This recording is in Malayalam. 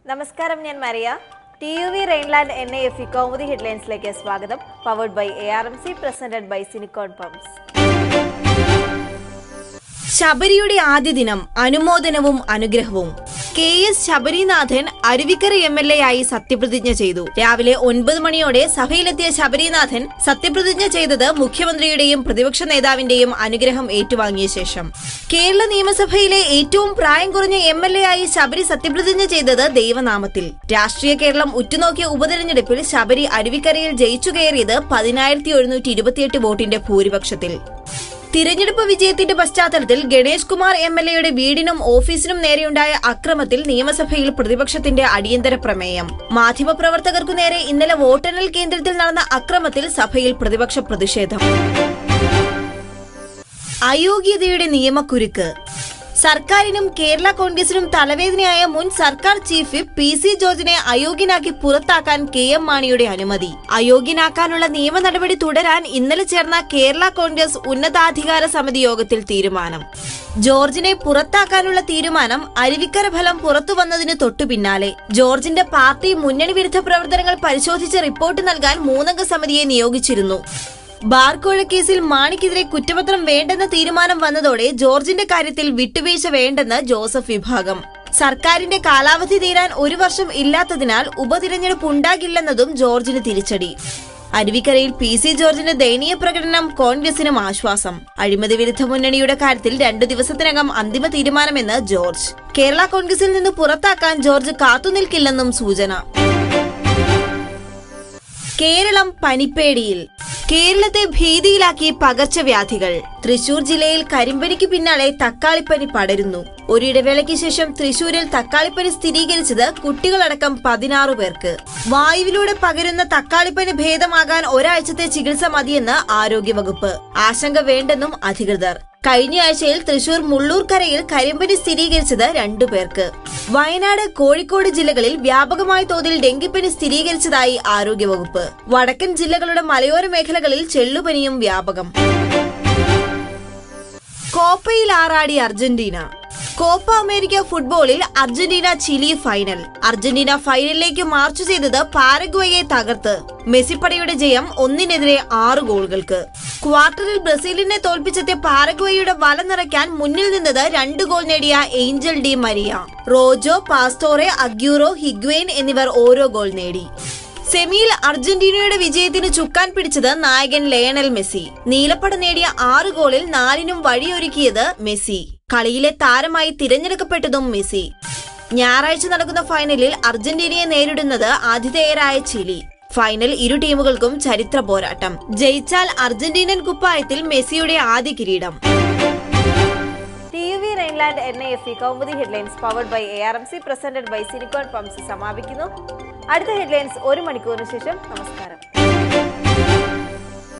നമസ്കാരം ഞാൻ Maria T U V Rheinland N I F E Kaumudi ഹെഡ്ലൈൻസിലേക്ക് സ്വാഗതം powered by A R M C presented by Sinicon pumps ശബരിയുടെ ആദ്യ ദിനം അനുമോദനവും അനുഗ്രഹവും K S Sabarinathan Aruvikkara M L A ആയി സത്യപ്രതിജ്ഞ ചെയ്തു രാവിലെ ഒൻപത് മണിയോടെ സഭയിലെത്തിയ ശബരിനാഥൻ സത്യപ്രതിജ്ഞ ചെയ്തത് മുഖ്യമന്ത്രിയുടെയും പ്രതിപക്ഷ നേതാവിന്റെയും അനുഗ്രഹം ഏറ്റുവാങ്ങിയ ശേഷം കേരള നിയമസഭയിലെ ഏറ്റവും പ്രായം കുറഞ്ഞ എം എൽ എ ആയി ശബരി സത്യപ്രതിജ്ഞ ചെയ്തത് ദൈവനാമത്തിൽ രാഷ്ട്രീയ കേരളം ഉറ്റുനോക്കിയ ഉപതെരഞ്ഞെടുപ്പിൽ ശബരി അരുവിക്കരയിൽ ജയിച്ചു കയറിയത് പതിനായിരത്തി ഒരുന്നൂറ്റി ഇരുപത്തിയെട്ട് വോട്ടിന്റെ ഭൂരിപക്ഷത്തിൽ തിരഞ്ഞെടുപ്പ് വിജയത്തിന്റെ പശ്ചാത്തലത്തിൽ ഗണേഷ് കുമാർ എം എൽ എയുടെ വീടിനും ഓഫീസിനും നേരെയുണ്ടായ അക്രമത്തിൽ നിയമസഭയിൽ പ്രതിപക്ഷത്തിന്റെ അടിയന്തര പ്രമേയം മാധ്യമപ്രവർത്തകർക്കു നേരെ ഇന്നലെ വോട്ടെണ്ണൽ കേന്ദ്രത്തിൽ നടന്ന അക്രമത്തിൽ സഭയിൽ പ്രതിപക്ഷ പ്രതിഷേധം അയോഗ്യതയുടെ നിയമക്കുരുക്ക് സർക്കാരിനും കേരള കോൺഗ്രസിനും തലവേദനയായ മുൻ സർക്കാർ ചീഫ് വിപ്പ് പി സി ജോർജിനെ അയോഗ്യനാക്കി പുറത്താക്കാൻ കെ എം മാണിയുടെ അനുമതി അയോഗ്യനാക്കാനുള്ള നിയമ നടപടി തുടരാൻ ഇന്നലെ ചേർന്ന കേരള കോൺഗ്രസ് ഉന്നതാധികാര സമിതി യോഗത്തിൽ തീരുമാനം ജോർജിനെ പുറത്താക്കാനുള്ള തീരുമാനം അരുവിക്കര ഫലം പുറത്തു വന്നതിന് തൊട്ടു പിന്നാലെ ജോർജിന്റെ പാർട്ടി മുന്നണി വിരുദ്ധ പ്രവർത്തനങ്ങൾ പരിശോധിച്ച് റിപ്പോർട്ട് നൽകാൻ മൂന്നംഗ സമിതിയെ നിയോഗിച്ചിരുന്നു ബാർക്കോഴ കേസിൽ മാണിക്കെതിരെ കുറ്റപത്രം വേണ്ടെന്ന തീരുമാനം വന്നതോടെ ജോർജിന്റെ കാര്യത്തിൽ വിട്ടുവീഴ്ച വേണ്ടെന്ന് ജോസഫ് വിഭാഗം സർക്കാരിന്റെ കാലാവധി തീരാൻ ഒരു വർഷം ഇല്ലാത്തതിനാൽ ഉപതിരഞ്ഞെടുപ്പ് ഉണ്ടാകില്ലെന്നതും ജോർജിന് തിരിച്ചടി അരുവിക്കരയിൽ പി സി ജോർജിന്റെ ദയനീയ പ്രകടനം കോൺഗ്രസിനും ആശ്വാസം അഴിമതി വിരുദ്ധ മുന്നണിയുടെ കാര്യത്തിൽ രണ്ടു ദിവസത്തിനകം അന്തിമ തീരുമാനമെന്ന് ജോർജ് കേരള കോൺഗ്രസിൽ നിന്ന് പുറത്താക്കാൻ ജോർജ് കാത്തുനിൽക്കില്ലെന്നും സൂചന കേരളം പനിപ്പേടിയിൽ കേരളത്തെ ഭീതിയിലാക്കി പകർച്ചവ്യാധികൾ തൃശൂർ ജില്ലയിൽ കരിമ്പനിക്ക് പിന്നാലെ തക്കാളിപ്പനി പടരുന്നു ഒരു ഇടവേളയ്ക്ക് ശേഷം തൃശൂരിൽ തക്കാളിപ്പനി സ്ഥിരീകരിച്ചത് കുട്ടികളടക്കം പതിനാറ് പേർക്ക് വായുവിലൂടെ പകരുന്ന തക്കാളിപ്പനി ഭേദമാകാൻ ഒരാഴ്ചത്തെ ചികിത്സ മതിയെന്ന് ആരോഗ്യവകുപ്പ് ആശങ്ക വേണ്ടെന്നും അധികൃതർ കഴിഞ്ഞ ആഴ്ചയിൽ തൃശൂർ മുള്ളൂർക്കരയിൽ കരിമ്പനി സ്ഥിരീകരിച്ചത് രണ്ടു പേർക്ക് വയനാട് കോഴിക്കോട് ജില്ലകളിൽ വ്യാപകമായ തോതിൽ ഡെങ്കിപ്പനി സ്ഥിരീകരിച്ചതായി ആരോഗ്യവകുപ്പ് വടക്കൻ ജില്ലകളുടെ മലയോര മേഖലകളിൽ ചെള്ളുപനിയും വ്യാപകം കോപ്പയിൽ ആറാടി അർജന്റീന കോപ്പ അമേരിക്ക ഫുട്ബോളിൽ അർജന്റീന ചിലി ഫൈനൽ അർജന്റീന ഫൈനലിലേക്ക് മാർച്ച് ചെയ്തത് പാരഗ്വയെ തകർത്ത് മെസ്സിപ്പടയുടെ ജയം ഒന്നിനെതിരെ ആറ് ഗോളുകൾക്ക് ക്വാർട്ടറിൽ ബ്രസീലിനെ തോൽപ്പിച്ചെത്തിയ പാരഗ്വയുടെ വല നിറയ്ക്കാൻ മുന്നിൽ നിന്നത് രണ്ട് ഗോൾ നേടിയ Angel Di Maria Rojo Pastore Aguero Higuain എന്നിവർ ഓരോ ഗോൾ നേടി സെമിയിൽ അർജന്റീനയുടെ വിജയത്തിന് ചുക്കാൻ പിടിച്ചത് നായകൻ ലയണൽ മെസ്സി നീലപ്പട നേടിയ ആറ് ഗോളിൽ നാലിനും വഴിയൊരുക്കിയത് മെസ്സി കളിയിലെ താരമായി തിരഞ്ഞെടുക്കപ്പെട്ടതും മെസ്സി ഞായറാഴ്ച നടക്കുന്ന ഫൈനലിൽ അർജന്റീനയെ നേരിടുന്നത് ആതിഥേയരായ ചിലി ഫൈനൽ ഇരു ടീമുകൾക്കും ചരിത്ര പോരാട്ടം ജയിച്ചാൽ അർജന്റീനൻ കുപ്പായത്തിൽ മെസ്സിയുടെ ആദ്യ കിരീടം T U V Rheinland N I F E Kaumudi headlines powered by A R M C presented by Sinicon pumps സമാപിക്കുന്നു അടുത്ത ഹെഡ്ലൈൻസ് ഒരു മണിക്കൂറിന് ശേഷം നമസ്കാരം